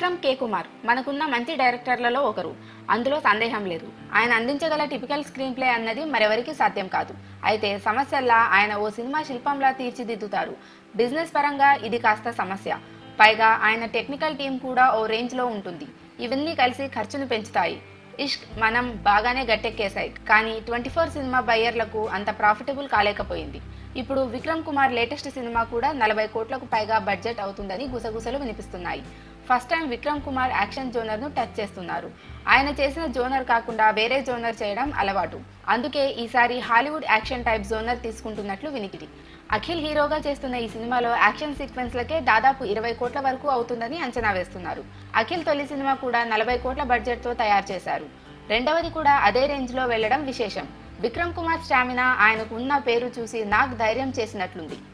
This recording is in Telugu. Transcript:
విక్రమ్ కే కుమార్ మనకున్న మంచి డైరెక్టర్లలో ఒకరు అందులో సందేహం లేదు ఆయన అందించగల టిపికల్ స్క్రీన్ ప్లే అన్నది మరెవరికి సాధ్యం కాదు అయితే సమస్యల్లా ఆయన ఓ సినిమా శిల్పంలా తీర్చిదిద్దుతారు బిజినెస్ పరంగా ఇది కాస్త సమస్య పైగా ఆయన టెక్నికల్ టీం కూడా ఓ రేంజ్లో ఉంటుంది ఇవన్నీ కలిసి ఖర్చును పెంచుతాయి ఇష్క్ మనం బాగానే గట్టెక్కేశాయి కానీ ట్వంటీ ఫోర్ సినిమా బయ్యర్లకు అంత ప్రాఫిటబుల్ కాలేకపోయింది ఇప్పుడు విక్రమ్ కుమార్ లేటెస్ట్ సినిమా కూడా నలభై కోట్లకు పైగా బడ్జెట్ అవుతుందని గుసగుసలు వినిపిస్తున్నాయి first time Vikram Kumar action జోనర్ను టచ్ చేస్తున్నారు ఆయన చేసిన జోనర్ కాకుండా వేరే జోనర్ చేయడం అలవాటు అందుకే ఈసారి హాలీవుడ్ యాక్షన్ టైప్ జోనర్ తీసుకుంటున్నట్లు వినికిడి అఖిల్ హీరోగా చేస్తున్న ఈ సినిమాలో యాక్షన్ సీక్వెన్స్లకే దాదాపు ఇరవై కోట్ల వరకు అవుతుందని అంచనా వేస్తున్నారు అఖిల్ తొలి సినిమా కూడా నలభై కోట్ల బడ్జెట్తో తయారు చేశారు రెండవది కూడా అదే రేంజ్లో వెళ్లడం విశేషం విక్రమ్ కుమార్ స్టామినా ఆయనకు ఉన్న పేరు చూసి నాకు ధైర్యం చేసినట్లుంది